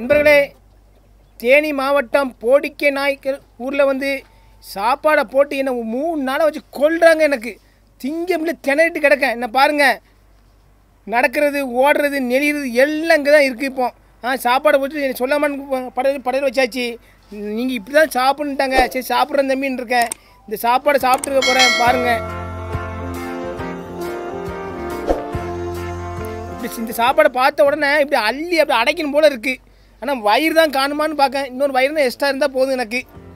நண்பர்களே தேனி மாவட்டம் போடிக்கை நாய்க்கர் ஊரில் வந்து சாப்பாடை போட்டு என்னை மூணு நாளாக வச்சு கொல்றாங்க எனக்கு திங்க முடியல திணறிட்டு கிடக்கேன் என்ன பாருங்கள் நடக்கிறது ஓடுறது நெளிகிறது எல்லாம் இங்கே தான் இருக்குது இப்போ ஆ சாப்பாடை போட்டு எனக்கு சொல்லாமல் படையல் படையல் வச்சாச்சு நீங்கள் இப்படி தான் சாப்பிட்ணுட்டாங்க சரி சாப்பிட்றேன் தம்பின்னு இருக்கேன் இந்த சாப்பாடை சாப்பிட்டு போகிறேன் பாருங்கள் இப்படி இந்த சாப்பாடை பார்த்த உடனே இப்படி அள்ளி அப்படி அடைக்கணும் போல இருக்குது ஆனால் வயிறு தான் காணுமான்னு பார்க்கேன் இன்னொரு வயிறு தான் எக்ஸ்ட்ரா இருந்தால் போதும் எனக்கு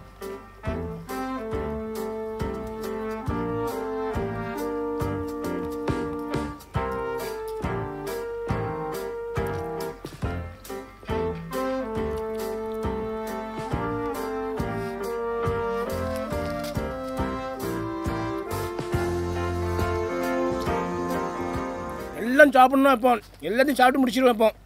எல்லாம் சாப்பிடணும் இப்போ எல்லாத்தையும் சாப்பிட்டு முடிச்சிடுவேன் இப்போ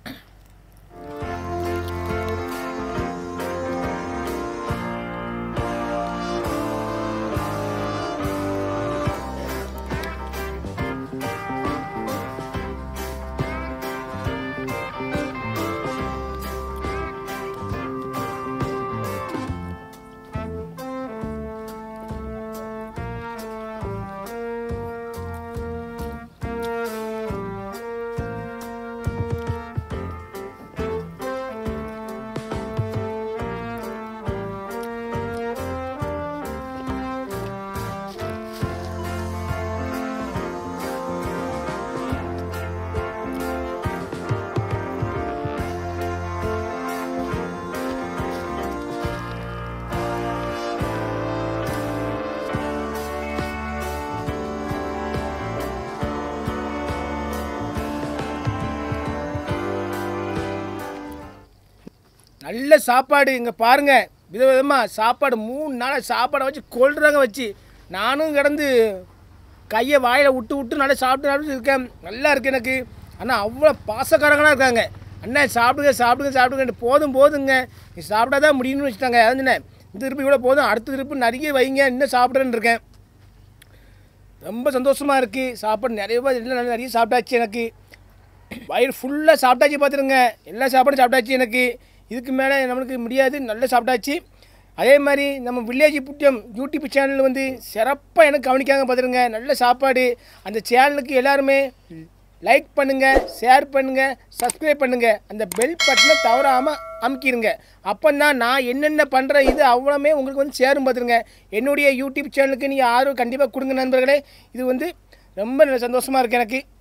நல்ல சாப்பாடு இங்கே பாருங்க விதவிதமாக சாப்பாடு மூணு நாளாக சாப்பாடை வச்சு கொள்றாங்க வச்சு நானும் கிடந்து கையை வாயில் விட்டு விட்டு நல்லா சாப்பிட்டு சாப்பிட்டு இருக்கேன் நல்லா இருக்கு எனக்கு ஆனால் அவ்வளோ பாசக்காரங்களாக இருக்காங்க அண்ணா சாப்பிடுங்க சாப்பிடுங்க சாப்பிடுங்க போதும் போதுங்க நீ சாப்பிட்டா தான் முடியும்னு வச்சுட்டாங்க அதுன்னு இந்த திருப்பி இவ்வளோ போதும் அடுத்த திருப்பி நிறைய வைங்க இன்னும் சாப்பிட்றேன்னு இருக்கேன் ரொம்ப சந்தோஷமாக இருக்குது சாப்பாடு நிறைய பேர் எல்லாம் நிறைய சாப்பிட்டாச்சு எனக்கு வயிறு ஃபுல்லாக சாப்பிட்டாச்சு பார்த்துருங்க எல்லா சாப்பாடும் சாப்பிட்டாச்சு எனக்கு இதுக்கு மேலே நம்மளுக்கு முடியாது நல்லா சாப்பிட்டாச்சு அதே மாதிரி நம்ம வில்லேஜ் புட்டியம் யூடியூப் சேனல் வந்து சிறப்பாக எனக்கு கவனிக்காங்க பார்த்துருங்க நல்ல சாப்பாடு அந்த சேனலுக்கு எல்லாருமே லைக் பண்ணுங்கள் ஷேர் பண்ணுங்கள் சப்ஸ்கிரைப் பண்ணுங்கள் அந்த பெல் பட்டனை தவறாமல் அமுக்கிடுங்க அப்போ தான் நான் என்னென்ன பண்ணுற இது அவ்வளோமே உங்களுக்கு வந்து சேரும் பார்த்துருங்க என்னுடைய யூடியூப் சேனலுக்கு நீங்கள் ஆர்வம் கண்டிப்பாக கொடுங்க நண்பர்களே இது வந்து ரொம்ப சந்தோஷமாக இருக்குது எனக்கு